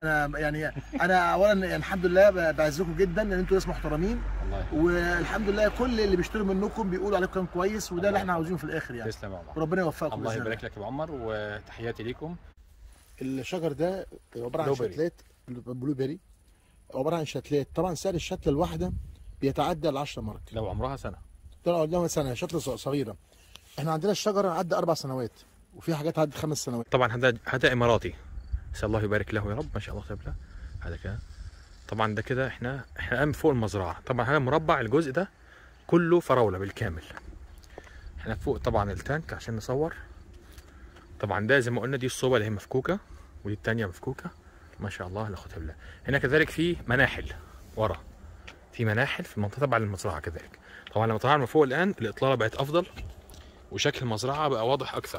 انا يعني انا اولا يعني الحمد لله ب- بعزكم جدا ان انتوا ناس محترمين الله يحفظك. والحمد لله كل اللي بيشتروا منكم بيقولوا عليكم كلام كويس وده اللي الله احنا عاوزينه في الاخر يعني تسلم يا عمر وربنا يوفقكم الله بإذن الله. يبارك لك يا أبو عمر وتحياتي ليكم الشجر ده عباره عن بلو بيري. شتلات بلو بيري عباره عن شتلات طبعا سعر الشتله الواحده بيتعدى ال 10 مارك لو عمرها سنه ده قدامها سنه شتله ص- صغيره احنا عندنا الشجره عدى اربع سنوات وفي حاجات عدت خمس سنوات طبعا هذا هذا اماراتي نسال الله يبارك له يا رب ما شاء الله تبارك له هذا كده طبعا ده كده احنا احنا الان فوق المزرعه طبعا هذا مربع الجزء ده كله فراوله بالكامل احنا فوق طبعا التانك عشان نصور طبعا ده زي ما قلنا دي الصوبه اللي هي مفكوكه ودي التانية مفكوكه ما شاء الله لا قوه الا بالله هنا كذلك في مناحل ورا في مناحل في المنطقه تبع المزرعه كذلك طبعا لما طلعنا من فوق الان الاطلاله بقت افضل وشكل المزرعه بقى واضح اكثر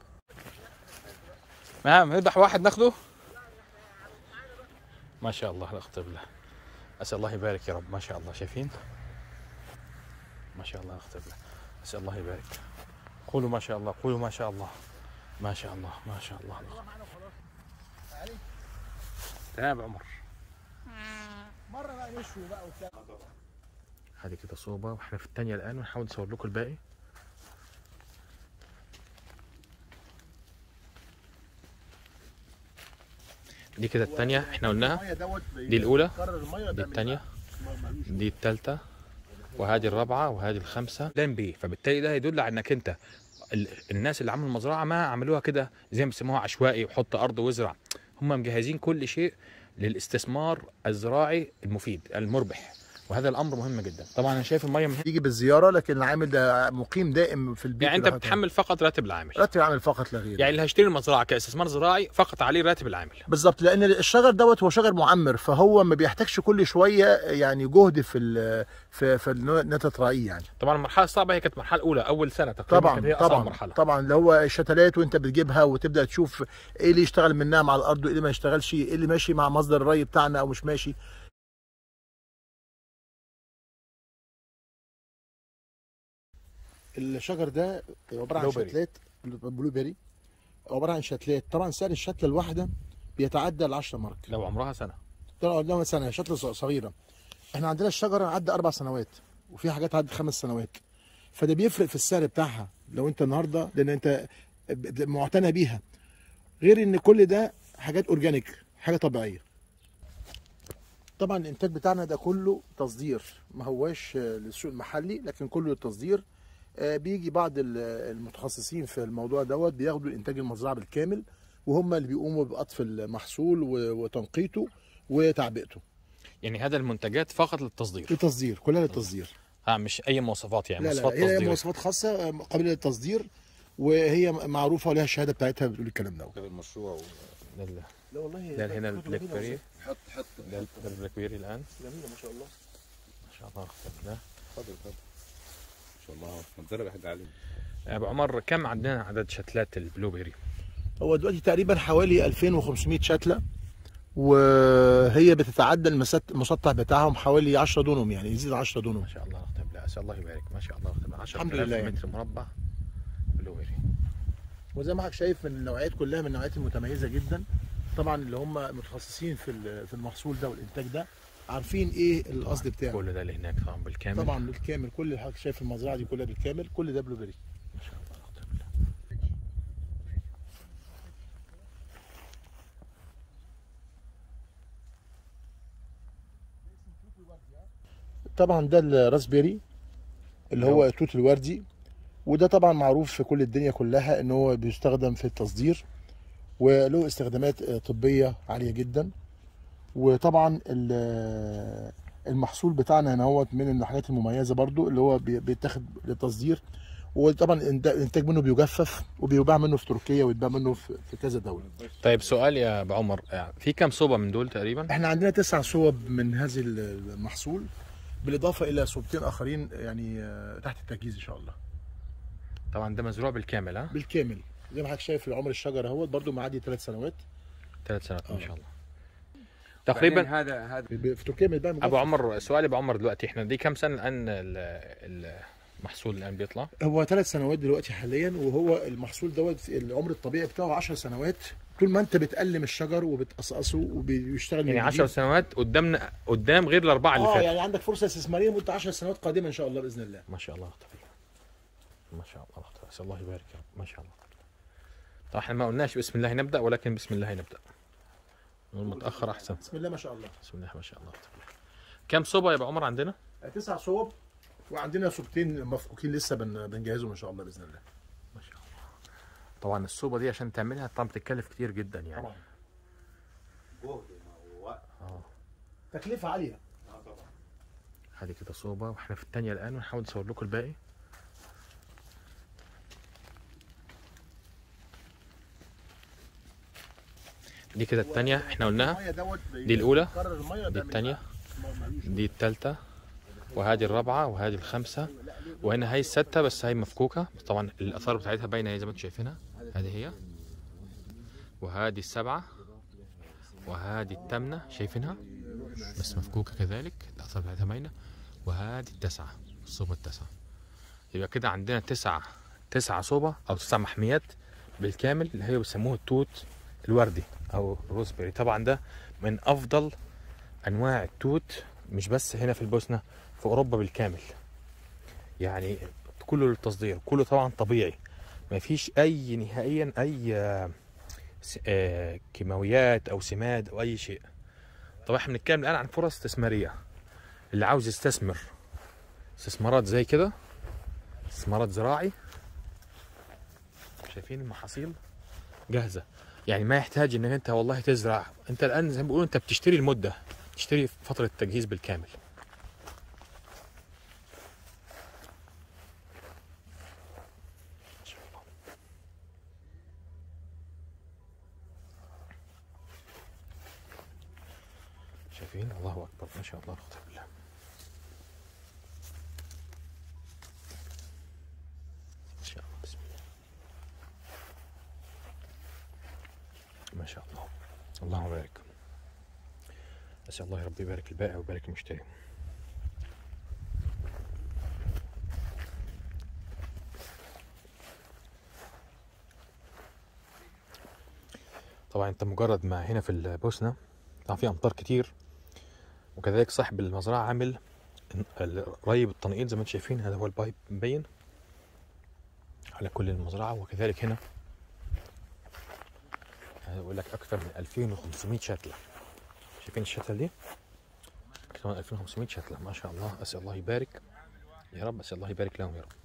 نعم نذبح واحد ناخده ما شاء الله لا قوه بالله اسال الله يبارك يا رب ما شاء الله شايفين ما شاء الله لا قوه بالله اسال الله يبارك قولوا ما شاء الله قولوا ما شاء الله ما شاء الله ما شاء الله تمام يا عمر مره بقى نشوي بقى وبتاع هذه كده صوبة واحنا في الثانية الآن ونحاول نصور لكم الباقي دي كده الثانية احنا قلناها المية دوت دي الأولى بيكرر المية دي بيعمل الثانية ما- ملوش. دي الثالثة وهذه الرابعة وهذه الخامسة بلان بي فبالتالي ده يدل على انك انت ال- الناس اللي عملوا المزرعة ما عملوها كده زي ما بيسموها عشوائي وحط أرض وازرع هم مجهزين كل شيء للاستثمار الزراعي المفيد المربح وهذا الأمر مهم جدا طبعا أنا شايف المية من هنا يجي بالزياره لكن العامل ده مقيم دائم في البيت يعني انت ده. بتحمل فقط راتب العامل راتب العامل فقط لا غير يعني اللي هيشتري المزرعه كاستثمار زراعي فقط عليه راتب العامل بالظبط لان الشجر دوت هو شجر معمر فهو ما بيحتاجش كل شويه يعني جهد في ال في في إن انت تراعيه يعني طبعا المرحله الصعبه هي كانت مرحله اولى اول سنه تقريبا كانت هي طبعا اصعب طبعا مرحله طبعا اللي هو الشتلات وانت بتجيبها وتبدا تشوف ايه اللي يشتغل منها مع الارض وايه اللي ما يشتغلش ايه اللي ماشي مع مصدر الري بتاعنا او مش ماشي الشجر ده عباره عن بلو بيري. شتلات بلو بيري عباره عن شتلات طبعا سعر الشتله الواحده بيتعدى ال 10 مارك لو عمرها سنه ده قدامها سنه شتله ص- صغيره احنا عندنا الشجره عدى اربع سنوات وفي حاجات عدت خمس سنوات فده بيفرق في السعر بتاعها لو انت النهارده لان انت ب- معتنى بيها غير ان كل ده حاجات اورجانيك حاجه طبيعيه طبعا الانتاج بتاعنا ده كله تصدير ما هواش آه، للسوق المحلي لكن كله للتصدير آه، بيجي بعض ال- المتخصصين في الموضوع دوت بياخدوا الانتاج المزرعه بالكامل وهم اللي بيقوموا بقطف المحصول و- وتنقيته وتعبئته يعني هذا المنتجات فقط للتصدير للتصدير كلها للتصدير ها مش اي مواصفات يعني لا لا مواصفات هي تصدير مواصفات خاصه قابله للتصدير وهي معروفه ولها الشهاده بتاعتها بتقول الكلام ده المشروع ده ال- لا والله ده هنا البلاك بيري حط حط ده ال- ده البلاك بيري الان جميله ما شاء الله ما شاء الله أخبر الله. اتفضل اتفضل ان شاء الله نتدرب حاجه علينا يا ابو عمر كم عندنا عدد شتلات البلو بيري هو دلوقتي تقريبا حوالي 2500 شتله وهي بتتعدى المسات المسطح بتاعهم حوالي 10 دونم يعني يزيد 10 دونم ما شاء الله أخبر الله اسال الله يبارك ما شاء الله أخبر الله 10000 الحمد لله يعني. متر مربع بلو بيري وزي ما حضرتك شايف من النوعيات كلها من النوعيات المتميزه جدا طبعا اللي هم متخصصين في ال- في المحصول ده والانتاج ده عارفين ايه القصد بتاعه كل ده اللي هناك طبعا بالكامل طبعا بالكامل كل اللي حضرتك شايف المزرعه دي كلها بالكامل كل ده بلو بيري ما شاء الله أخبر الله طبعا ده الراسبيري اللي هو توت الوردي وده طبعا معروف في كل الدنيا كلها ان هو بيستخدم في التصدير وله استخدامات آه، طبيه عاليه جدا وطبعا ال- المحصول بتاعنا هنا هو من الحاجات المميزه برضو اللي هو بي- بيتاخد للتصدير وطبعا الإنت- الانتاج منه بيجفف وبيباع منه في تركيا ويتباع منه في في كذا دوله طيب سؤال يا ابو عمر يعني في كم صوبه من دول تقريبا احنا عندنا تسع صوب من هذه المحصول بالاضافه الى صوبتين اخرين يعني آه، تحت التجهيز ان شاء الله طبعا ده مزروع بالكامل ها بالكامل زي ما حضرتك شايف عمر الشجره اهوت برضو معدي ثلاث سنوات ثلاث سنوات ما آه. شاء الله بعدين تقريبا هذا هذا ب- في تركيا بيتباع مجفف. ابو عمر سؤال ابو عمر دلوقتي احنا دي كم سنه الان ال- المحصول الان بيطلع هو ثلاث سنوات دلوقتي حاليا وهو المحصول دوت العمر الطبيعي بتاعه 10 سنوات طول ما انت بتقلم الشجر وبتقصقصه وبيشتغل يعني من 10 جديد. سنوات قدامنا قدام غير الاربعه اللي اه فاتوا يعني عندك فرصه استثماريه مده 10 سنوات قادمه ان شاء الله باذن الله ما شاء الله اختفي ما شاء الله اختفي اسال الله يبارك يا رب ما شاء الله طبعا احنا ما قلناش بسم الله نبدا ولكن بسم الله نبدا نقول متاخر احسن بسم الله ما شاء الله بسم الله ما شاء الله اختفي كم صوبه يا ابو عمر عندنا تسع صوب وعندنا صوبتين مفكوكين لسه بن- بنجهزهم ان شاء الله باذن الله ما شاء الله طبعا الصوبه دي عشان تعملها طبعا بتتكلف كتير جدا يعني طبعا جهد ووقت تكلفه عاليه اه طبعا هذه كده صوبه واحنا في الثانيه الان ونحاول نصور لكم الباقي دي كده الثانيه احنا قلناها المية دوت دي الأولى، بيكرر المية دي ده من- الثانيه ملوش. دي الثالثه وهذه الرابعه وهذه الخامسه وهنا هي السته بس هي مفكوكه طبعا الاثار بتاعتها باينه هي زي ما انتم شايفينها هذه هي وهذه السبعه وهذه الثامنه شايفينها بس مفكوكه كذلك الاثار بتاعتها باينه وهذه التسعه الصوبه التسعه يبقى كده عندنا تسعة تسعة صوبة أو تسع محميات بالكامل اللي هي بيسموه التوت الوردي أو الروزبيري طبعا ده من أفضل أنواع التوت مش بس هنا في البوسنة في أوروبا بالكامل يعني كله للتصدير كله طبعا طبيعي ما فيش أي نهائيا أي آه، س- آه، كيماويات أو سماد أو أي شيء طبعا احنا بنتكلم الآن عن فرص استثمارية اللي عاوز يستثمر استثمارات زي كده استثمارات زراعي شايفين المحاصيل جاهزه يعني ما يحتاج انك انت والله تزرع انت الان زي ما بيقولوا انت بتشتري المده تشتري فتره التجهيز بالكامل ما شاء الله. شايفين الله اكبر ما شاء الله اخوة بالله ما شاء الله بسم الله ما شاء الله اللهم بارك اسال الله يا رب يبارك البائع ويبارك المشتري طبعا انت مجرد ما هنا في البوسنه طبعا في امطار كتير وكذلك صاحب المزرعه عامل ال- ريب التنقيط زي ما انتم شايفين هذا هو البايب مبين على كل المزرعه وكذلك هنا هذا يقول لك اكثر من 2500 شتله شايفين الشتله دي اكثر من 2500 شتله ما شاء الله اسال الله يبارك يا رب اسال الله يبارك لهم يا رب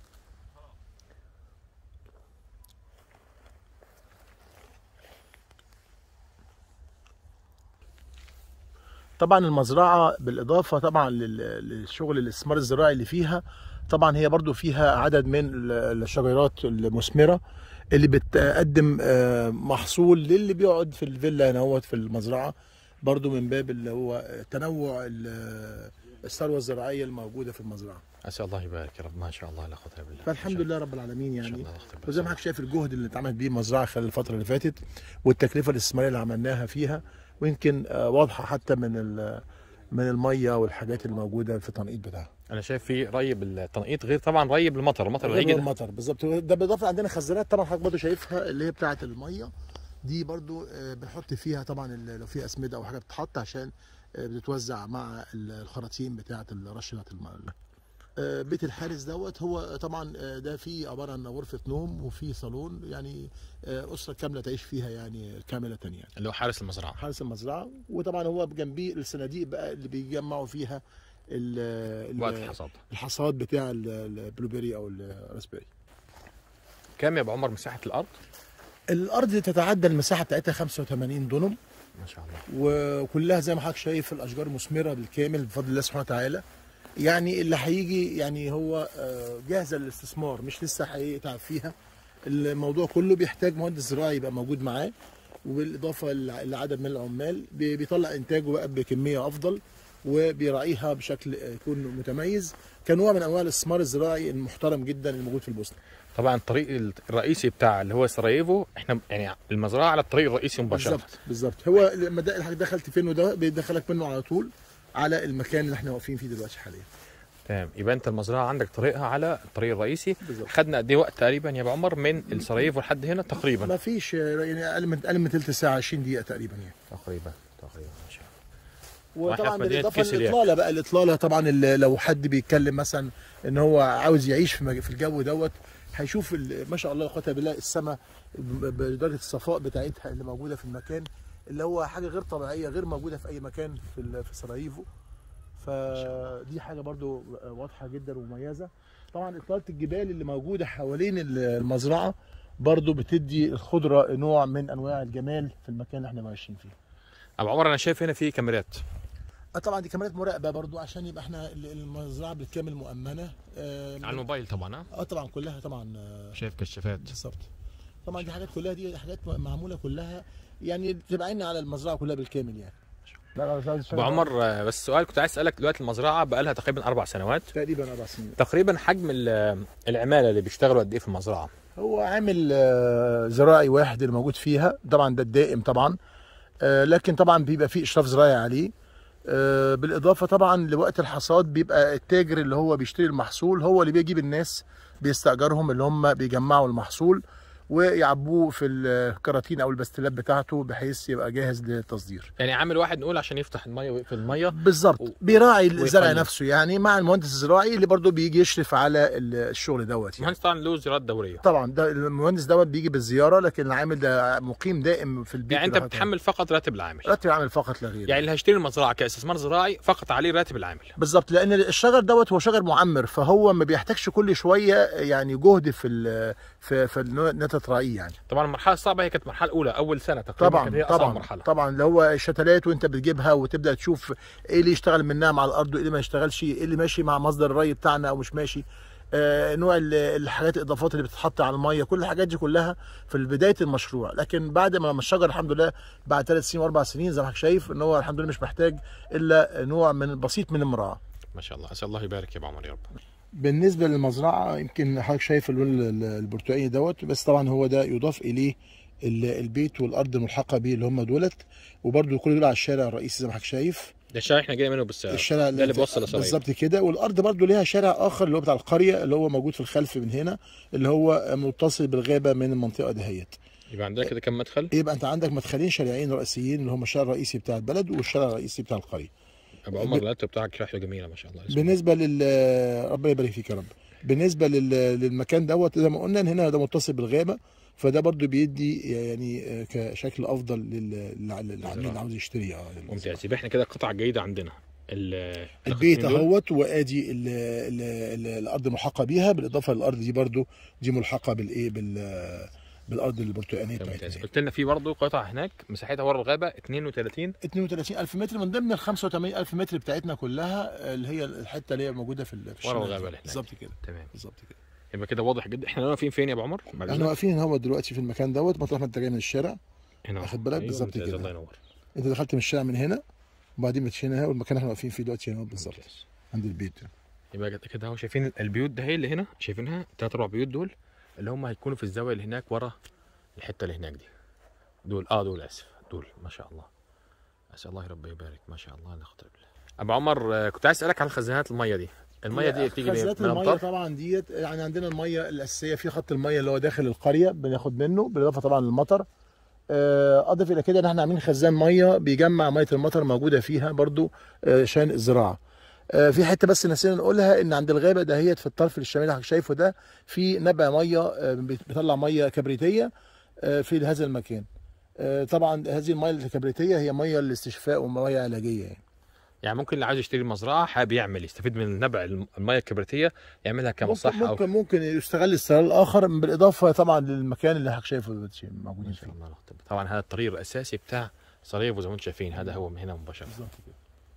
طبعا المزرعه بالاضافه طبعا لل- للشغل الاستثمار الزراعي اللي فيها طبعا هي برضو فيها عدد من ال- الشجيرات المثمره اللي بتقدم آه، محصول للي بيقعد في الفيلا هنا هو في المزرعه برضو من باب اللي هو تنوع ال- الثروه الزراعيه الموجوده في المزرعه اسال الله يبارك يا رب ما شاء الله لا قوه الا بالله فالحمد لله رب العالمين ما شاء يعني الله لا قوة إلا بالله. وزي ما حضرتك شايف الجهد اللي اتعمل بيه المزرعه خلال الفتره اللي فاتت والتكلفه الاستثماريه اللي عملناها فيها ويمكن آه، واضحه حتى من ال- من الميه والحاجات اللي موجوده في التنقيط بتاعها انا شايف في ري بالتنقيط غير طبعا ري بالمطر المطر اللي غير هيجي ده المطر بالظبط ده بالاضافه عندنا خزانات طبعا حضرتك برضه شايفها اللي هي بتاعه الميه دي برضو آه، بنحط فيها طبعا ال- لو في اسمده او حاجه بتتحط عشان آه، بتتوزع مع ال- الخراطيم بتاعه الرش بتاعه الميه آه، بيت الحارس دوت هو طبعا آه، ده فيه عباره عن غرفه نوم وفيه صالون يعني آه، اسره كامله تعيش فيها يعني كامله يعني اللي هو حارس المزرعه حارس المزرعه وطبعا هو جنبيه الصناديق بقى اللي بيجمعوا فيها ال- ال- وقت الحصاد الحصاد بتاع ال- البلوبيري او الراسبيري كام يا ابو عمر مساحه الارض الارض تتعدى المساحه بتاعتها 85 دونم ما شاء الله وكلها زي ما حضرتك شايف الاشجار مثمره بالكامل بفضل الله سبحانه وتعالى يعني اللي هيجي يعني هو آه، جاهزه للاستثمار مش لسه هيتعب فيها الموضوع كله بيحتاج مهندس زراعي يبقى موجود معاه وبالاضافه لع- لعدد من العمال بي- بيطلع انتاجه بقى بكميه افضل وبيراعيها بشكل آه، يكون متميز كنوع من انواع الاستثمار الزراعي المحترم جدا الموجود في البوسنه طبعا الطريق الرئيسي بتاع اللي هو سراييفو احنا يعني المزرعه على الطريق الرئيسي مباشره بالظبط بالظبط هو لما ده- الحاجة دخلت فين وده بيدخلك منه على طول على المكان اللي احنا واقفين فيه دلوقتي حاليا تمام يبقى انت المزرعه عندك طريقها على الطريق الرئيسي بالظبط. خدنا قد ايه وقت تقريبا يا ابو عمر من السراييف لحد هنا تقريبا ما فيش يعني اقل من اقل من ثلث ساعه 20 دقيقه تقريبا يعني تقريبا تقريبا ما شاء الله وإحنا وطبعا في مدينة بالاضافه كسرياك. للاطلاله بقى الاطلاله طبعا ال- لو حد بيتكلم مثلا ان هو عاوز يعيش في مج- في الجو دوت هيشوف ال- ما شاء الله اخواتها بالله السماء ب- بدرجه الصفاء بتاعتها اللي موجوده في المكان اللي هو حاجه غير طبيعيه غير موجوده في اي مكان في ال- في سراييفو فدي حاجه برضو واضحه جدا ومميزه طبعا اطلاله الجبال اللي موجوده حوالين ال- المزرعه برضو بتدي الخضره نوع من انواع الجمال في المكان اللي احنا عايشين فيه ابو عمر انا شايف هنا في كاميرات آه طبعا دي كاميرات مراقبه برضو عشان يبقى احنا ال- المزرعه بالكامل مؤمنه اه, على الموبايل طبعا ها آه طبعا كلها طبعا آه، شايف كشافات بالظبط طبعا دي حاجات كلها دي حاجات معموله كلها يعني تبقى عيننا على المزرعه كلها بالكامل يعني لا لا مش عايز ابو عمر آه، بس سؤال كنت عايز اسالك دلوقتي المزرعه بقى لها تقريبا اربع سنوات تقريبا اربع سنين تقريبا حجم ال- العماله اللي بيشتغلوا قد ايه في المزرعه هو عامل آه، زراعي واحد اللي موجود فيها طبعا ده الدائم طبعا آه، لكن طبعا بيبقى فيه اشراف زراعي عليه آه، بالاضافه طبعا لوقت الحصاد بيبقى التاجر اللي هو بيشتري المحصول هو اللي بيجيب الناس بيستاجرهم اللي هم بيجمعوا المحصول ويعبوه في الكراتين او البستلات بتاعته بحيث يبقى جاهز للتصدير يعني عامل واحد نقول عشان يفتح الميه ويقفل الميه بالظبط و- بيراعي الزرع ويقيم. نفسه يعني مع المهندس الزراعي اللي برضه بيجي يشرف على ال- الشغل دوت يعني. المهندس طبعا له زيارات دوريه طبعا ده المهندس دوت بيجي بالزياره لكن العامل ده مقيم دائم في البيت يعني انت بتاعه. بتحمل فقط راتب العامل راتب العامل فقط لا غير يعني اللي هيشتري المزرعه كاستثمار زراعي فقط عليه راتب العامل بالظبط لان الشجر دوت هو شجر معمر فهو ما بيحتاجش كل شويه يعني جهد في ال في في إن انت تراعيه يعني طبعا المرحله الصعبه هي كانت المرحله الاولى اول سنه تقريبا كانت هي طبعا اصعب طبعا مرحله طبعا اللي هو الشتلات وانت بتجيبها وتبدا تشوف ايه اللي يشتغل منها مع الارض وايه اللي ما يشتغلش ايه اللي ماشي مع مصدر الري بتاعنا او مش ماشي آه نوع ال- الحاجات الاضافات اللي بتتحط على الميه كل الحاجات دي كلها في بدايه المشروع لكن بعد ما لما الشجر الحمد لله بعد ثلاث سنين واربع سنين زي ما حضرتك شايف ان هو الحمد لله مش محتاج الا نوع من بسيط من المراعاه ما شاء الله اسال الله يبارك يا ابو عمر يا رب بالنسبه للمزرعه يمكن حضرتك شايف اللون ال- البرتقالي دوت بس طبعا هو ده يضاف اليه ال- البيت والارض الملحقه بيه اللي هم دولت وبرده كل دول على الشارع الرئيسي زي ما حضرتك شايف ده الشارع احنا جاي منه بالسياره الشارع ده اللي بيوصل لسرايا بالظبط كده والارض برده ليها شارع اخر اللي هو بتاع القريه اللي هو موجود في الخلف من هنا اللي هو متصل بالغابه من المنطقه دهيت يبقى عندنا كده كم مدخل يبقى انت عندك مدخلين شارعين رئيسيين اللي هم الشارع الرئيسي بتاع البلد والشارع الرئيسي بتاع القريه ابو عمر اللابتوب بتاعك ريحته جميله ما شاء الله بالنسبه لل ربنا يبارك فيك يا رب بالنسبه لل... للمكان دوت زي ما قلنا إن هنا ده متصل بالغابه فده برضو بيدي يعني كشكل افضل لل... لل- للعميل اللي عاوز يشتري اه لل- ممتاز يبقى احنا كده قطعه جيده عندنا ال- البيت القطعتين دول. اهوت وادي ال... ال... ال... الارض الملحقه بيها بالاضافه للارض دي برضو دي ملحقه بالايه بال بالارض البرتقانيه ممتاز بتاعتنا قلت لنا في برضه قطعه هناك مساحتها ورا الغابه 32 32000 متر من ضمن ال 85000 متر بتاعتنا كلها اللي هي الحته اللي هي موجوده في ال- في ورا الشمال. الغابة اللي هناك. بالظبط كده تمام بالظبط كده يبقى كده واضح جدا احنا واقفين فين يا ابو عمر؟ بعد احنا إذنك. واقفين هو دلوقتي في المكان دوت مطرح ما انت جاي من الشارع هنا واخد بالك؟ أيوة، بالظبط ممتاز، كده. الله ينور انت دخلت من الشارع من هنا وبعدين مشينا هنا والمكان اللي احنا واقفين فيه دلوقتي هنا بالظبط ممتاز. عند البيت يبقى كده- كده اهو شايفين البيوت ده هي اللي هنا شايفينها ثلاث اربع بيوت دول اللي هم هيكونوا في الزاويه اللي هناك ورا الحته اللي هناك دي دول اه دول اسف دول ما شاء الله اسال الله ربي يبارك ما شاء الله لا خطر بالله ابو عمر آه، كنت عايز اسالك عن خزانات الميه دي الميه دي بتيجي منين؟ خزانات من الميه الامطار طبعا ديت يعني عندنا الميه الاساسيه في خط الميه اللي هو داخل القريه بناخد منه بالاضافه طبعا للمطر آه، اضف الى كده ان احنا عاملين خزان ميه بيجمع ميه المطر موجوده فيها برضو آه، عشان الزراعه آه، في حته بس نسينا نقولها ان عند الغابه دهيت في الطرف الشمالي اللي حضرتك شايفه ده في نبع ميه آه، بيطلع ميه كبريتيه آه، في هذا المكان آه، طبعا هذه الميه الكبريتيه هي ميه للاستشفاء وميه علاجيه يعني يعني ممكن اللي عايز يشتري المزرعه حابب يعمل يستفيد من نبع الم- الميه الكبريتيه يعملها ممكن كمصلحه او ممكن ممكن يستغل استغلال الاخر بالاضافه طبعا للمكان اللي حضرتك شايفه دلوقتي موجودين ما فيه شاء الله لا خطر. طبعا هذا الطريق الاساسي بتاع صريف وزي ما انتم شايفين هذا هو من هنا مباشره بالظبط كده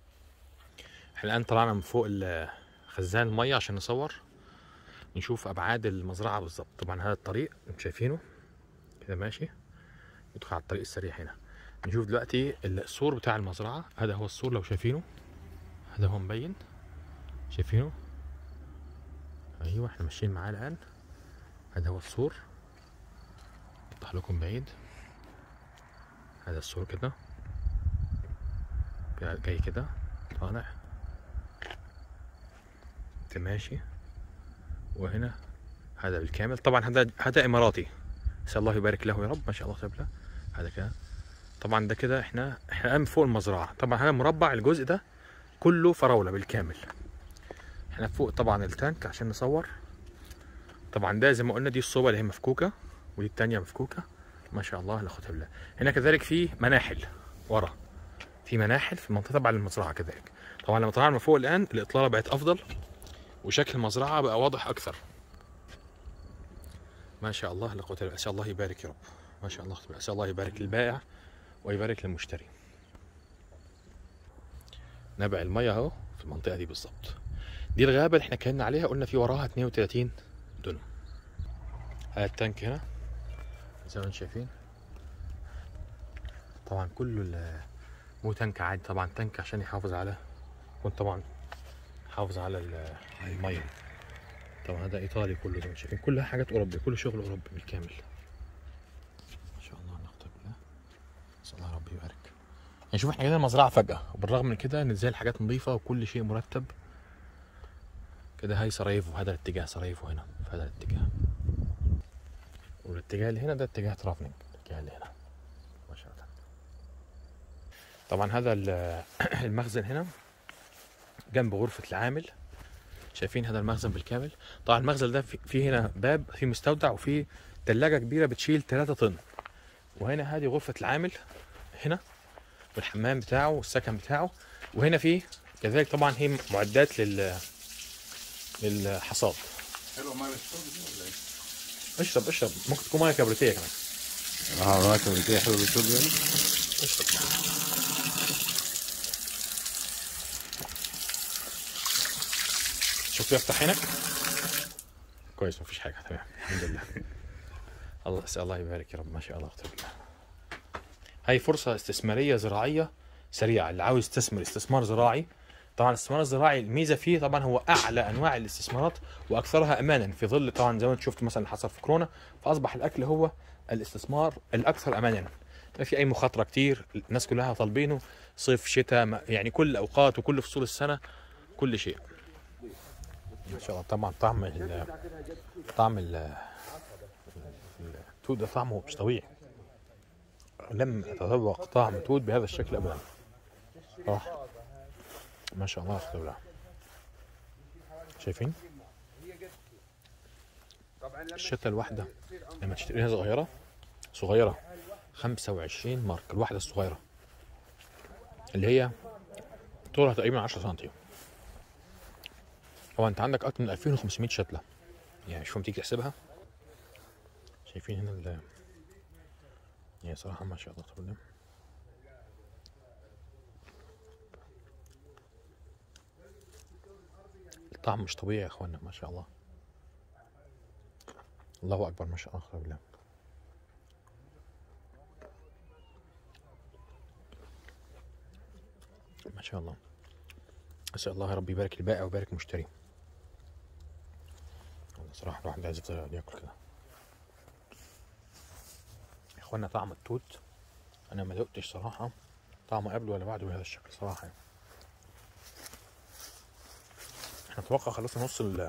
احنا الان طلعنا من فوق ال- خزان الميه عشان نصور نشوف ابعاد المزرعه بالظبط طبعا هذا الطريق انتم شايفينه كده ماشي ندخل على الطريق السريع هنا نشوف دلوقتي السور بتاع المزرعه هذا هو السور لو شايفينه هذا هو مبين شايفينه ايوه احنا ماشيين معاه الان هذا هو السور اوضح لكم بعيد هذا السور كده جاي كده طالع ماشي وهنا هذا بالكامل طبعا هذا هذا اماراتي نسال الله يبارك له يا رب ما شاء الله تبارك له هذا كده طبعا ده كده احنا احنا الان فوق المزرعه طبعا هذا مربع الجزء ده كله فراوله بالكامل احنا فوق طبعا التانك عشان نصور طبعا ده زي ما قلنا دي الصوبه اللي هي مفكوكه ودي التانية مفكوكه ما شاء الله لا قوه الا بالله هنا كذلك في مناحل ورا في مناحل في المنطقه تبع المزرعه كذلك طبعا لما طلعنا من فوق الان الاطلاله بقت افضل وشكل المزرعه بقى واضح اكثر ما شاء الله لا قوه الا بالله اسال الله يبارك يا رب ما شاء الله اسال الله يبارك للبائع ويبارك للمشتري نبع الميه اهو في المنطقه دي بالظبط دي الغابه اللي احنا اتكلمنا عليها قلنا في وراها 32 دونم هذا التانك هنا زي ما انتم شايفين طبعا كله ال- مو تانك عادي طبعا تانك عشان يحافظ على يكون طبعا يحافظ على ال- الميه طبعا هذا ايطالي كله زي ما انتم شايفين كلها حاجات اوروبي كله شغل اوروبي بالكامل ما شاء الله نقطة بالله نسال الله ربي يبارك يعني شوف احنا جينا المزرعه فجاه وبالرغم من كده ان ازاي الحاجات نظيفه وكل شيء مرتب كده هاي سراييفو هذا الاتجاه سراييفو هنا في هذا الاتجاه والاتجاه اللي هنا ده اتجاه ترافنينج الاتجاه اللي هنا ما شاء الله طبعا هذا ال- المخزن هنا جنب غرفة العامل شايفين هذا المخزن بالكامل طبعا المخزن ده في- فيه هنا باب فيه مستودع وفيه ثلاجة كبيرة بتشيل 3 طن وهنا هذه غرفة العامل هنا والحمام بتاعه والسكن بتاعه وهنا فيه كذلك طبعا هي معدات لل للحصاد حلوه ميه الشرب دي ولا ايه؟ اشرب اشرب ممكن تكون ميه كبريتيه كمان اه ميه كبريتيه حلوه للشرب يعني اشرب شوف يفتح عينك كويس مفيش حاجه تمام الحمد لله الله اسال الله يبارك يا رب ما شاء الله اكتب الله هاي فرصه استثماريه زراعيه سريعه اللي عاوز يستثمر استثمار زراعي طبعا الاستثمار الزراعي الميزه فيه طبعا هو اعلى انواع الاستثمارات واكثرها امانا في ظل طبعا زي ما انت شفت مثلا اللي حصل في كورونا فاصبح الاكل هو الاستثمار الاكثر امانا ما في اي مخاطره كتير الناس كلها طالبينه صيف شتاء ما- يعني كل الاوقات وكل فصول السنه كل شيء ما شاء الله طبعا طعم ال طعم ال التوت ده طعمه مش طبيعي لم اتذوق طعم توت بهذا الشكل ابدا صراحه ما شاء الله اخذ الله شايفين الشتة الواحدة لما تشتريها صغيرة صغيرة 25 مارك الواحدة الصغيرة اللي هي طولها تقريبا 10 سنتي هو انت عندك اكتر من 2500 شتلة يعني شوف تيجي تحسبها شايفين هنا ال يعني صراحة ما شاء الله تبارك الله الطعم مش طبيعي يا اخوانا ما شاء الله الله اكبر ما شاء الله اخبر بالله ما شاء الله اسال الله يا رب يبارك البائع ويبارك المشتري والله صراحه الواحد عايز يفضل ياكل كده يا اخوانا طعم التوت انا ما دقتش صراحه طعمه قبله ولا بعده بهذا الشكل صراحه يعني. احنا اتوقع خلصنا نص ال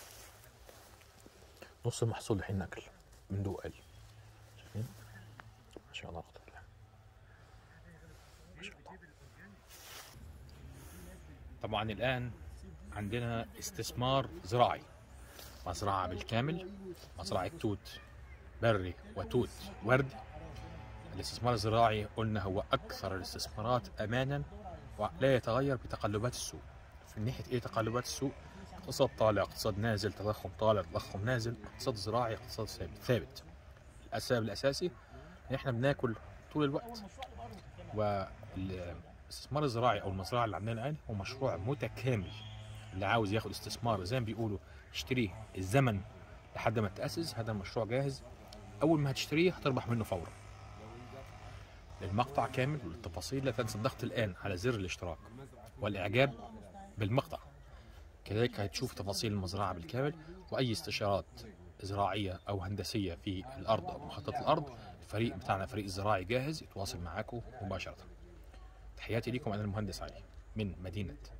نص المحصول الحين ناكل بندوق قلي شايفين ما شاء الله اخطر الله ما شاء الله طبعا الان عندنا استثمار زراعي مزرعة بالكامل مزرعة توت بري وتوت وردي الاستثمار الزراعي قلنا هو أكثر الاستثمارات أمانا ولا يتغير بتقلبات السوق في ناحية إيه تقلبات السوق اقتصاد طالع اقتصاد نازل تضخم طالع تضخم نازل اقتصاد زراعي اقتصاد ثابت ثابت السبب الأساسي إن إحنا بناكل طول الوقت والاستثمار الزراعي أو المزرعة اللي عندنا الآن هو مشروع متكامل اللي عاوز ياخد استثمار زي ما بيقولوا اشتريه الزمن لحد ما تأسس هذا المشروع جاهز أول ما هتشتريه هتربح منه فورا للمقطع كامل والتفاصيل لا تنسى الضغط الآن على زر الاشتراك والإعجاب بالمقطع كذلك هتشوف تفاصيل المزرعة بالكامل وأي استشارات زراعية أو هندسية في الأرض أو مخطط الأرض الفريق بتاعنا فريق الزراعي جاهز يتواصل معاكم مباشرة تحياتي لكم أنا المهندس علي من مدينة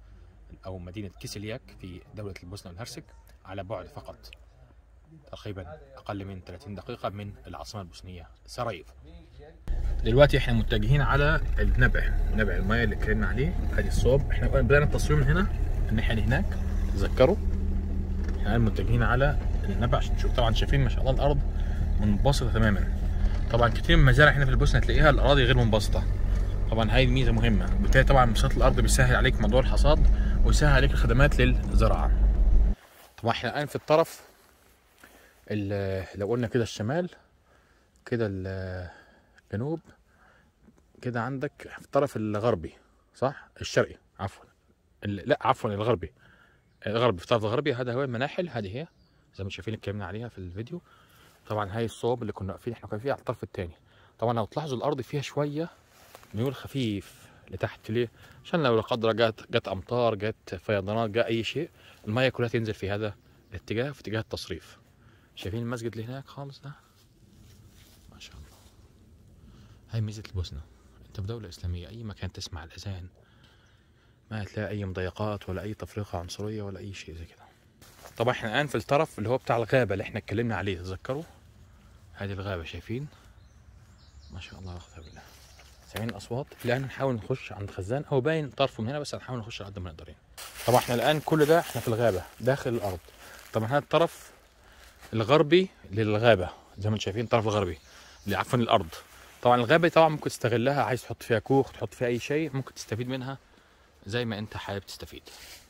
او مدينه كيسلياك في دوله البوسنه والهرسك على بعد فقط تقريبا اقل من 30 دقيقه من العاصمه البوسنيه سراييفو دلوقتي احنا متجهين على النبع نبع المايه اللي اتكلمنا عليه ادي الصوب احنا بدانا التصوير من هنا الناحيه اللي هناك تذكروا احنا الان متجهين على النبع عشان تشوف طبعا شايفين ما شاء الله الارض منبسطه تماما طبعا كتير من المزارع هنا في البوسنه تلاقيها الاراضي غير منبسطه طبعا هاي ميزه مهمه بالتالي طبعا انبساط الارض بيسهل عليك موضوع الحصاد ويسهل عليك الخدمات للزراعه طبعا احنا الان في الطرف ال- لو قلنا كده الشمال كده الجنوب كده عندك في الطرف الغربي صح الشرقي عفوا ال- لا عفوا الغربي الغربي في الطرف الغربي هذا هو المناحل هذه هي زي ما شايفين اتكلمنا عليها في الفيديو طبعا هاي الصوب اللي كنا واقفين احنا كنا فيها على الطرف الثاني طبعا لو تلاحظوا الارض فيها شويه ميول خفيف لتحت ليه عشان لو لا قدر جت جت امطار جت فيضانات جاء اي شيء الميه كلها تنزل في هذا الاتجاه في اتجاه التصريف شايفين المسجد اللي هناك خالص ده ما شاء الله هاي ميزه البوسنه انت بدوله اسلاميه اي مكان تسمع الاذان ما هتلاقي اي مضايقات ولا اي تفرقه عنصريه ولا اي شيء زي كده طبعا احنا الان في الطرف اللي هو بتاع الغابه اللي احنا اتكلمنا عليه تذكروا هذه الغابه شايفين ما شاء الله لا قوه بالله سامعين الاصوات الان نحاول نخش عند خزان هو باين طرفه من هنا بس هنحاول نخش على قد ما نقدر يعني. طبعا احنا الان كل ده احنا في الغابه داخل الارض طبعا هذا الطرف الغربي للغابه زي ما انتم شايفين الطرف الغربي اللي عفوا الارض طبعا الغابه طبعا ممكن تستغلها عايز تحط فيها كوخ تحط فيها اي شيء ممكن تستفيد منها زي ما انت حابب تستفيد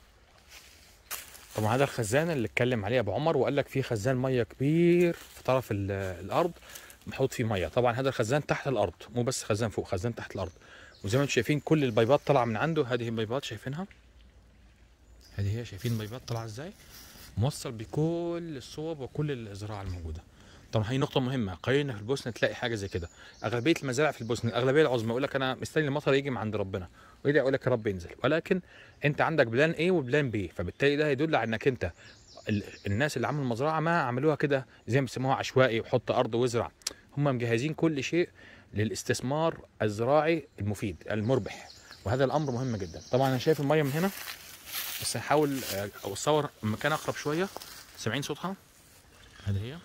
طبعا هذا الخزان اللي اتكلم عليه ابو عمر وقال لك في خزان ميه كبير في طرف ال- الارض محطوط فيه ميه طبعا هذا الخزان تحت الارض مو بس خزان فوق خزان تحت الارض وزي ما انتم شايفين كل البيبات طالعه من عنده هذه البيبات شايفينها هذه هي شايفين البيبات طالعه ازاي موصل بكل الصوب وكل الزراعه الموجوده طبعا هي نقطة مهمة قليل في البوسنة تلاقي حاجة زي كده أغلبية المزارع في البوسنة الأغلبية العظمى يقول لك أنا مستني المطر يجي من عند ربنا ويدعي يقول لك يا رب ينزل ولكن أنت عندك بلان A وبلان B فبالتالي ده يدل على إنك أنت ال- الناس اللي عملوا المزرعة ما عملوها كده زي ما بيسموها عشوائي وحط أرض وازرع هم مجهزين كل شيء للاستثمار الزراعي المفيد المربح وهذا الأمر مهم جدا طبعا أنا شايف المية من هنا بس هحاول آه، أصور مكان أقرب شوية سامعين صوتها هذه هي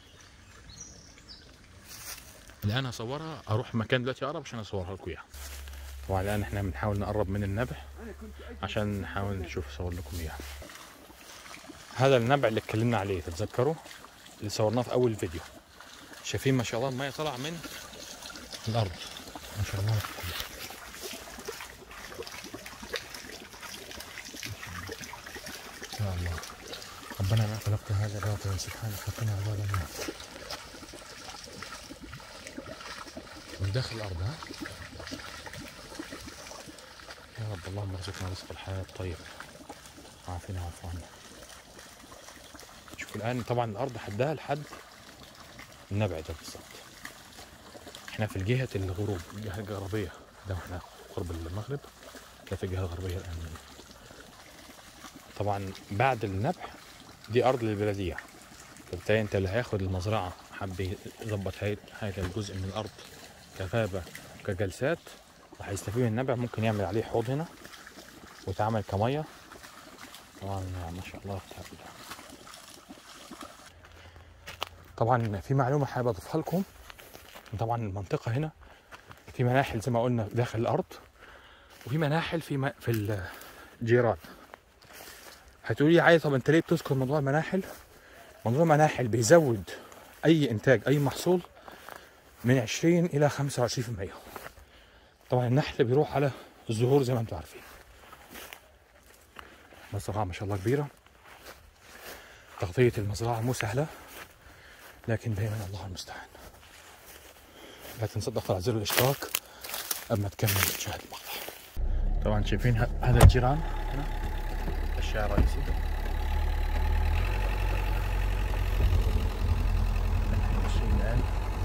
الان هصورها اروح مكان دلوقتي اقرب عشان اصورها لكم اياها طبعا الان احنا بنحاول نقرب من النبع عشان نحاول نشوف اصور لكم اياها هذا النبع اللي اتكلمنا عليه تتذكروا اللي صورناه في اول فيديو شايفين ما شاء الله الميه طالعه من الارض ما شاء الله يا الله ربنا ما خلقت هذا باطلا سبحانك فقنا عذاب النار مش داخل الارض ها يا رب اللهم ارزقنا رزق الحياه الطيب عافنا واعف عنا شوفوا الان طبعا الارض حدها لحد النبع ده بالظبط احنا في الجهه الغروب الجهه الغربيه ده احنا قرب المغرب ده في الجهه الغربيه الان طبعا بعد النبع دي ارض للبلديه فبالتالي انت اللي هياخد المزرعه حب يظبط هاي- هذا الجزء من الارض كغابه كجلسات راح يستفيد من النبع ممكن يعمل عليه حوض هنا ويتعمل كميه طبعا ما شاء الله تعالى طبعا في معلومه حابب اضيفها لكم طبعا المنطقه هنا في مناحل زي ما قلنا داخل الارض وفي مناحل في م... في الجيران هتقولي عايز طب انت ليه بتذكر موضوع المناحل موضوع المناحل بيزود اي انتاج اي محصول من 20 الى 25% طبعا النحل بيروح على الزهور زي ما انتم عارفين مزرعة ما شاء الله كبيرة تغطية المزرعة مو سهلة لكن دائما الله المستعان لا تنسى الضغط على زر الاشتراك قبل ما تكمل تشاهد المقطع طبعا شايفين ه- هذا الجيران هنا الشارع الرئيسي ماشيين الآن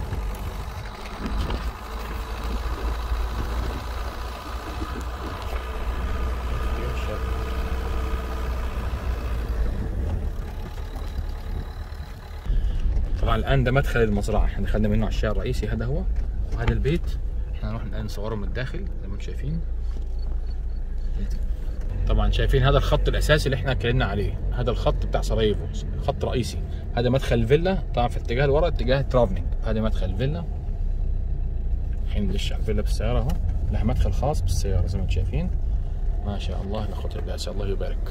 طبعا الان ده مدخل المزرعه احنا دخلنا منه على الشارع الرئيسي هذا هو وهذا البيت احنا هنروح الان نصوره من الداخل زي ما انتم شايفين طبعا شايفين هذا الخط الاساسي اللي احنا اتكلمنا عليه هذا الخط بتاع سراييفو خط رئيسي هذا مدخل الفيلا طبعا في اتجاه لورا اتجاه ترافنينج هذا مدخل الفيلا الحين ندش على الفيلا بالسياره اهو لها مدخل خاص بالسياره زي ما انتم شايفين ما شاء الله لا قوه الا بالله اسال الله يبارك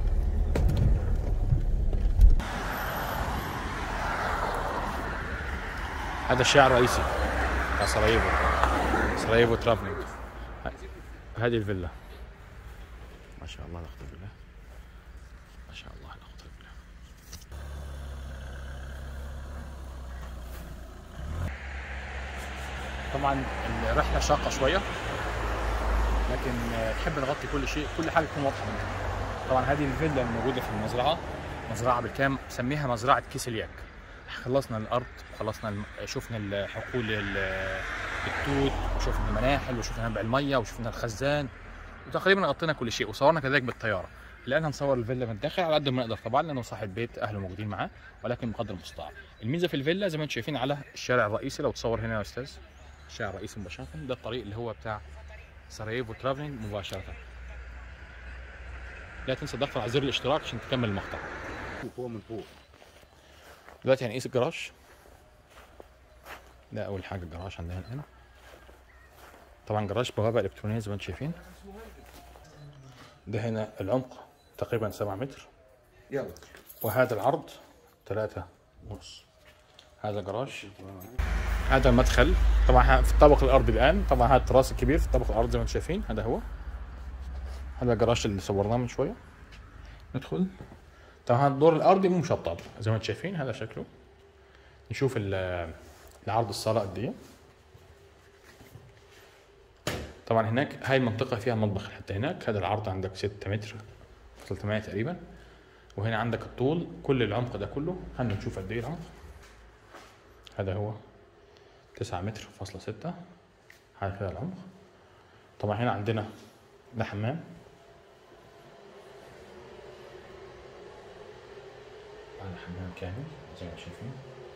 هذا الشارع الرئيسي بتاع سراييفو سراييفو ترافنينج هذه الفيلا ما شاء الله لا قوه الا بالله ما شاء الله لا قوه الا بالله طبعا الرحله شاقه شويه لكن نحب نغطي كل شيء كل حاجه تكون واضحه منها طبعا هذه الفيلا الموجوده في المزرعه مزرعه بالكامل سميها مزرعه كيسلياك خلصنا الارض خلصنا الم... شفنا الحقول ال- التوت وشفنا المناحل وشفنا نبع الميه وشفنا الخزان وتقريبا غطينا كل شيء وصورنا كذلك بالطياره الان هنصور الفيلا من الداخل على قد ما نقدر طبعا لانه صاحب بيت اهله موجودين معاه ولكن بقدر المستطاع الميزه في الفيلا زي ما انتم شايفين على الشارع الرئيسي لو تصور هنا يا استاذ الشارع الرئيسي مباشره ده الطريق اللي هو بتاع سراييفو ترافلينج مباشره لا تنسى الضغط على زر الاشتراك عشان تكمل المقطع من فوق من فوق دلوقتي هنقيس الجراج ده اول حاجه الجراج عندنا هنا طبعا جراج بوابه الكترونيه زي ما انتم شايفين ده هنا العمق تقريبا 7 متر يلا وهذا العرض ثلاثة ونص هذا جراج هذا المدخل طبعا ه- في الطابق الارضي الان طبعا هذا التراس الكبير في الطابق الارضي زي ما انتم شايفين هذا هو هذا الجراج اللي صورناه من شويه ندخل طبعا هذا الدور الارضي مو مشطب زي ما انتم شايفين هذا شكله نشوف ال- العرض الصاله قد ايه طبعا هناك هاي المنطقه فيها مطبخ حتى هناك هذا العرض عندك 6 متر 300 تقريبا وهنا عندك الطول كل العمق ده كله خلينا نشوف قد ايه العمق هذا هو 9 متر فاصلة ستة هذا كده العمق طبعا هنا عندنا ده حمام هذا حمام كامل زي ما شايفين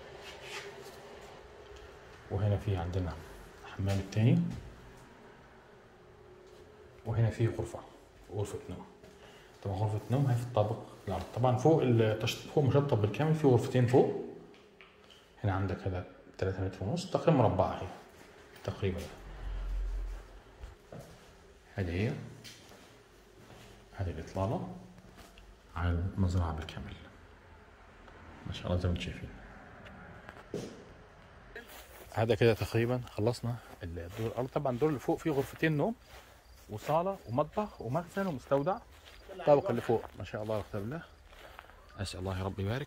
وهنا في عندنا الحمام التاني وهنا في غرفة غرفة نوم طبعا غرفة نوم هي في الطابق الأرض طبعا فوق التشطيب فوق مشطب بالكامل في غرفتين فوق هنا عندك هذا 3 متر ونص تقريبا مربعة هي تقريبا هذه هي هذه الإطلالة على المزرعة بالكامل ما شاء الله زي ما انتم شايفين هذا كده تقريبا خلصنا الدور الأرض طبعا الدور اللي فوق فيه غرفتين نوم وصالة ومطبخ ومخزن ومستودع الطابق اللي فوق ما شاء الله لا قوة إلا بالله اسال الله يا رب يبارك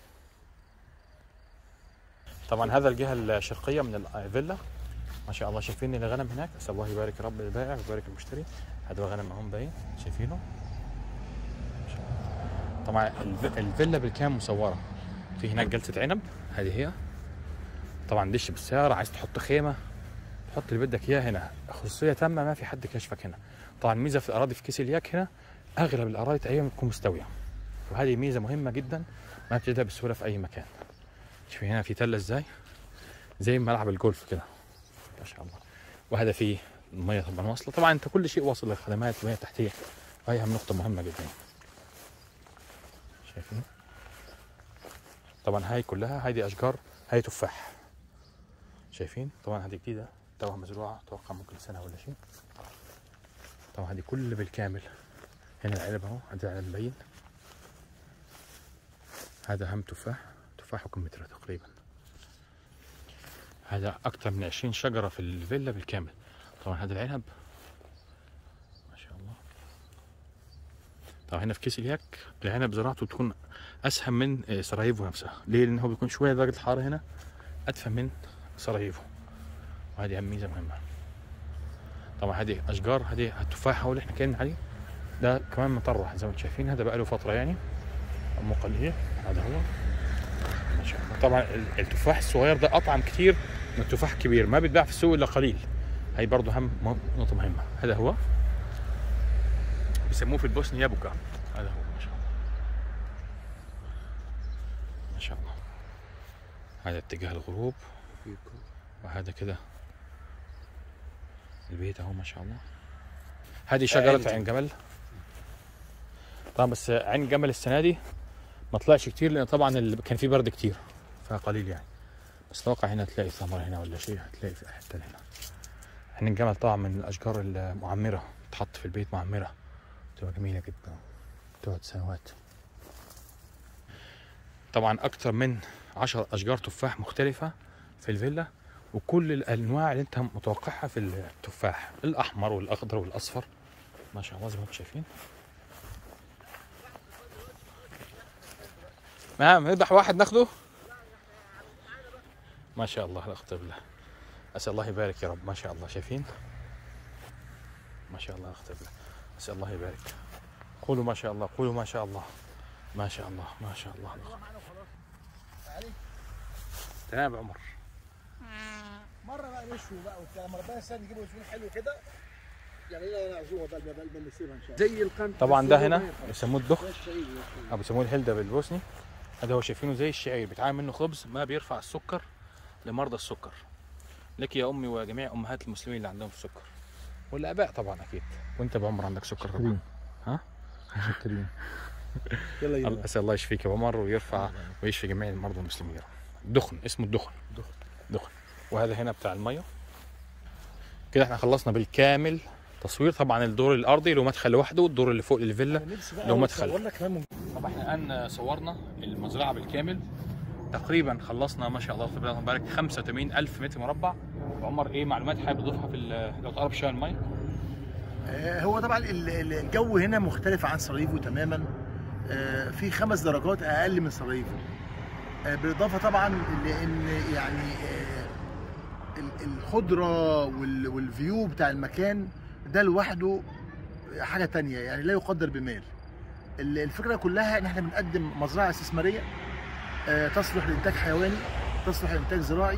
طبعا هذا الجهه الشرقيه من الفيلا ما شاء الله شايفين الغنم هناك اسال الله يبارك يا رب البائع ويبارك المشتري هذا الغنم اهم باين شايفينه ما شاء الله. طبعا الف- الفيلا بالكامل مصوره في هناك جلسه عنب هذه هي طبعا دش بالسياره عايز تحط خيمه تحط اللي بدك اياه هنا خصوصيه تامه ما في حد كشفك هنا طبعا ميزه في الاراضي في كيس الياك هنا اغلب الاراضي تقريبا بتكون مستويه وهذه ميزه مهمه جدا ما بتجدها بسهوله في اي مكان شوفي هنا في تله ازاي زي ملعب الجولف كده ما شاء الله وهذا فيه الميه طبعا واصله طبعا انت كل شيء واصل للخدمات المياه التحتيه هاي اهم نقطه مهمه جدا شايفين طبعا هاي كلها هذه اشجار هاي تفاح شايفين طبعا هذه جديده توها مزروعه اتوقع ممكن سنه ولا شيء طبعا هذه كل بالكامل هنا العنب اهو هذا العنب مبين هذا هم تفاح تفاحه كم متر تقريبا هذا أكثر من 20 شجرة في الفيلا بالكامل طبعا هذا العنب ما شاء الله طبعا هنا في كيس الياك العنب زراعته تكون أسهم من آه، سراييفو نفسها ليه؟ لأنه بيكون شوية درجة الحرارة هنا أدفى من سراييفو وهذه أهم ميزة مهمة طبعا هذه أشجار هذه التفاح هو اللي احنا كنا عليه ده كمان مطرح زي ما انتم شايفين هذا بقى له فترة يعني أم قليل هذا هو ما شاء الله طبعا ال- التفاح الصغير ده اطعم كتير من التفاح الكبير ما بيتباع في السوق الا قليل هي برضه هم م- نقطه مهمه هذا هو بيسموه في البوسني يابوكا هذا هو ما شاء الله ما شاء الله هذا اتجاه الغروب وهذا كده البيت اهو ما شاء الله هذه شجرة عين جمل طبعا بس عين الجمل السنه دي ما طلعش كتير لان طبعا ال- كان في برد كتير فقليل يعني بس اتوقع هنا تلاقي ثمره هنا ولا شيء هتلاقي في حته هنا عين الجمل طبعا من الاشجار المعمره تحط في البيت معمره تبقى جميله جدا تقعد سنوات طبعا اكتر من عشر اشجار تفاح مختلفه في الفيلا وكل الانواع اللي انت متوقعها في التفاح الاحمر والاخضر والاصفر ما شاء الله زي ما انتم شايفين نعم نذبح واحد ناخده ما شاء الله لا اخطر بالله اسال الله يبارك يا رب ما شاء الله شايفين ما شاء الله اخطر بالله اسال الله يبارك قولوا ما شاء الله قولوا ما شاء الله ما شاء الله ما شاء الله تمام يا عمر مره بقى نشوي بقى وبتاع لما ربنا يسهل نجيبه يكون حلو كده يعني لنا عزومه بقى بقى بقى نسيبها ان شاء الله زي القمح طبعا ده هنا يسموه الدخ ده الشعير او بيسموه الهلده بالبوسني هذا هو شايفينه زي الشعير بيتعمل منه خبز ما بيرفع السكر لمرضى السكر لك يا امي وجميع امهات المسلمين اللي عندهم سكر والاباء طبعا اكيد وانت بعمر عندك سكر طبعا ها شكرين يلا الله- يلا اسال الله يشفيك يا عمر ويرفع ويشفي جميع المرضى المسلمين يا رب. دخن اسمه الدخن دخن. دخن وهذا هنا بتاع الميه كده احنا خلصنا بالكامل تصوير طبعا الدور الارضي له مدخل لوحده والدور اللي فوق الفيلا نفسي بقى لو أول مدخل. صورنا كمان من طب احنا الان صورنا المزرعه بالكامل تقريبا خلصنا ما شاء الله تبارك الله بارك 85 الف متر مربع عمر ايه معلومات حابب تضيفها في ال- لو تقرب شويه الميه آه، هو طبعا ال- ال- الجو هنا مختلف عن سراييفو تماما آه، في خمس درجات اقل من سراييفو آه، بالاضافه طبعا لان يعني آه، ال- الخضره وال- والفيو بتاع المكان ده لوحده حاجه تانية يعني لا يقدر بمال ال- الفكره كلها ان احنا بنقدم مزرعه استثماريه آه، تصلح لانتاج حيواني تصلح لانتاج زراعي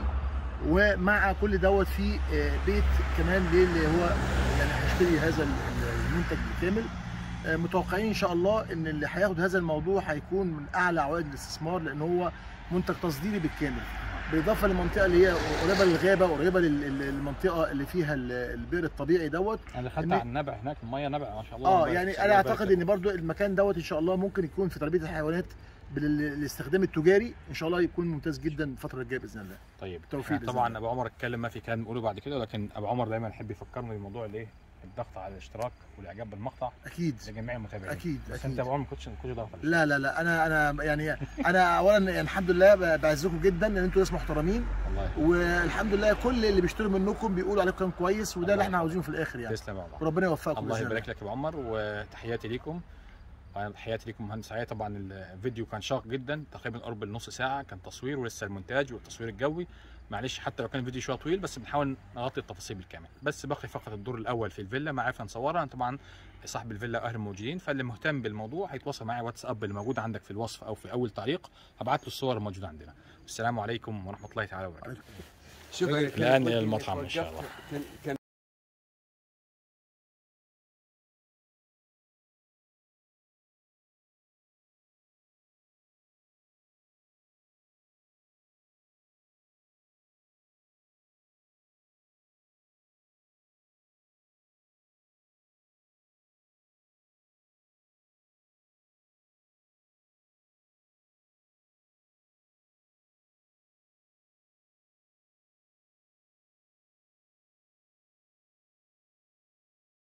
ومع كل دوت في آه، بيت كمان للي هو يعني هيشتري هذا ال- المنتج بالكامل آه، متوقعين ان شاء الله ان اللي هياخد هذا الموضوع هيكون من اعلى عوائد الاستثمار لان هو منتج تصديري بالكامل بالاضافه للمنطقه اللي هي قريبه للغابه قريبه لل- للمنطقه اللي فيها ال- البئر الطبيعي دوت انا دخلت إن- على النبع هناك الميه نبع ما شاء الله اه الله يعني يبارك- انا الله يبارك اعتقد لك. ان برضو المكان دوت ان شاء الله ممكن يكون في تربيه الحيوانات بالاستخدام التجاري ان شاء الله يكون ممتاز جدا الفتره الجايه باذن الله طيب بالتوفيق إحنا بإذن طبعا الله. ابو عمر اتكلم ما في كلام نقوله بعد كده لكن ابو عمر دايما يحب يفكرني بموضوع الايه الضغط على الاشتراك والاعجاب بالمقطع اكيد لجميع المتابعين اكيد بس اكيد انت ابو عمر ما كنتش ما كنتش ضغط عليك. لا لا لا انا انا يعني انا اولا يعني الحمد لله ب- بعزكم جدا ان انتوا ناس محترمين والله والحمد لله كل اللي بيشتروا منكم بيقولوا عليكم كلام كويس وده اللي احنا عاوزينه في الاخر يعني تسلم يا الله وربنا يوفقكم الله بإذن يبارك لك يا ابو عمر وتحياتي ليكم تحياتي ليكم مهندس عيا طبعا الفيديو كان شاق جدا تقريبا قرب النص ساعه كان تصوير ولسه المونتاج والتصوير الجوي معلش حتى لو كان الفيديو شويه طويل بس بنحاول نغطي التفاصيل بالكامل بس باقي فقط الدور الاول في الفيلا ما عرفنا نصورها أنا طبعا صاحب الفيلا واهله موجودين فاللي مهتم بالموضوع هيتواصل معايا واتساب اللي موجود عندك في الوصف او في اول تعليق هبعت له الصور الموجوده عندنا السلام عليكم ورحمه الله تعالى وبركاته شكرا الان الى المطعم ان شاء الله كان